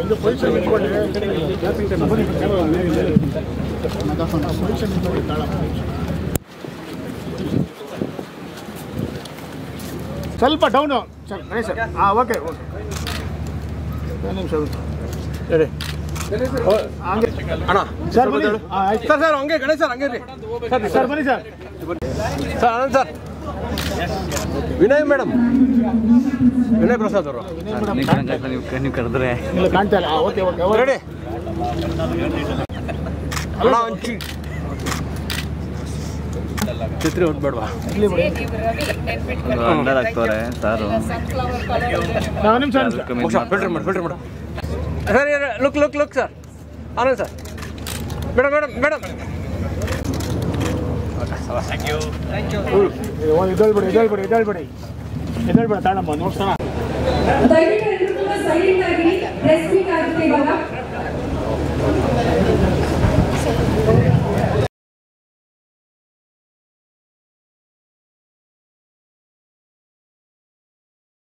ಇದು ಪೊಸಿಷನ್ ಇಟ್ಕೊಳ್ಳಿ ಪೊಸಿಷನ್ ಇಟ್ಕೊಳ್ಳಿ ತಾಳ ಸ್ವಲ್ಪ ಡೌನು ಸರ್ ಗಣೇಶ್ ಸರ್ ಹಾಂ ಓಕೆ ಓಕೆ ಒಂದು ನಿಮಿಷ ಹೇಳಿ ಹಂಗೆ ಅಣ್ಣ ಸರ್ ಬನ್ನಿ ಹಾಂ ಆಯ್ತು ಸರ್ ಸರ್ ಹಂಗೆ ಗಣೇಶ್ ಸರ್ ಹಂಗೆ ರೀ ಸರ್ ಬನ್ನಿ sir sir Anand sir Vinay madam Vinay Prasad ಅವರು ನೀವು ಕರೆದ್ರೆ ಇಲ್ಲ ಕಾಣ್ತಾ ಇಲ್ಲ ಹಾಂ ಓಕೆ ಓಕೆ ರೆಡಿ ಅಣ್ಣ ಒಂಚಿ ಛತ್ರಿ ಹೊಡ್ಬೇಡ್ವಾ ಇಲ್ಲಿ ಬಿಡಿ ಅಂಡರ್ ಆಗ್ತವ್ರೆ ಸಾರು ಹಾಂ ನಿಮಿಷ ನಿಮಿಷ ಮೋಕ್ಷ ಫಿಲ್ಟರ್ ಮಾಡಿ ಫಿಲ್ಟರ್ ಮಾಡು sir look look look sir Anand sir madam madam madam ಇದಳ್ಬಿಡಿ ಇದಳ್ಬಿಡಿ ಇದಳ್ಬಿಡಿ ಇದಳ್ಬಿಡಿ ತಾಳಮ್ಮ ನೋಡ್ಸೋಣ ದಯವಿಟ್ಟು ಎಲ್ಲರೂ ಕೂಡ ಸೈಲೆಂಟ್ ಆಗಿ